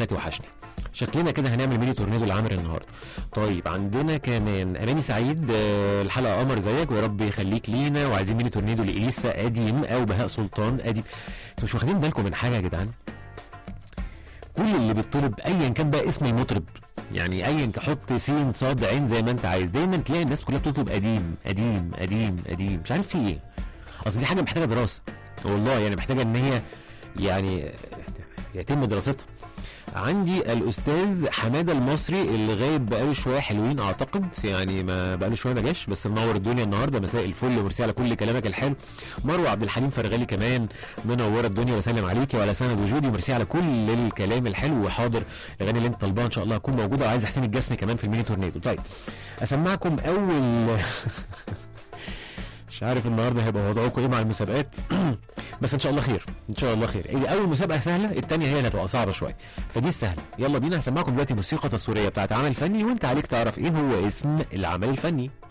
توحشني شكلنا كده هنعمل ميني تورنيدو لعمرو النهارده طيب عندنا كمان اماني سعيد آه، الحلقه قمر زيك ويا رب يخليك لينا وعايزين ميني تورنيدو لاليسا قديم او بهاء سلطان قديم انتوا مش واخدين بالكم من حاجه يا جدعان كل اللي بيطلب ايا كان بقى اسم المطرب يعني ايا كان حط سين صاد عين زي ما انت عايز دايما تلاقي الناس كلها بتطلب قديم قديم قديم قديم مش عارف في ايه اصل دي حاجه محتاجه دراسه والله يعني محتاجه ان هي يعني يتم دراستها عندي الاستاذ حماده المصري اللي غايب بقاله شويه حلوين اعتقد يعني ما بقاله شويه ما جاش بس منور الدنيا النهارده مساء الفل وميرسي على كل كلامك الحلو مروه عبد الحليم فرغالي كمان منوره الدنيا وسلم عليكي وعلى سند وجودي وميرسي على كل الكلام الحلو وحاضر الاغاني اللي انت طالباها ان شاء الله هتكون موجوده وعايز حسين الجسمي كمان في الميني تورنيدو طيب اسمعكم اول مش عارف النهارده هيبقى وضعكم ايه مع المسابقات بس ان شاء الله خير ان شاء الله خير إيه اول مسابقه سهله الثانيه هي اللي هتبقى صعبه شويه فدي السهله يلا بينا هسمعكم دلوقتي موسيقى تصويريه بتاعت عمل فني وانت عليك تعرف ايه هو اسم العمل الفني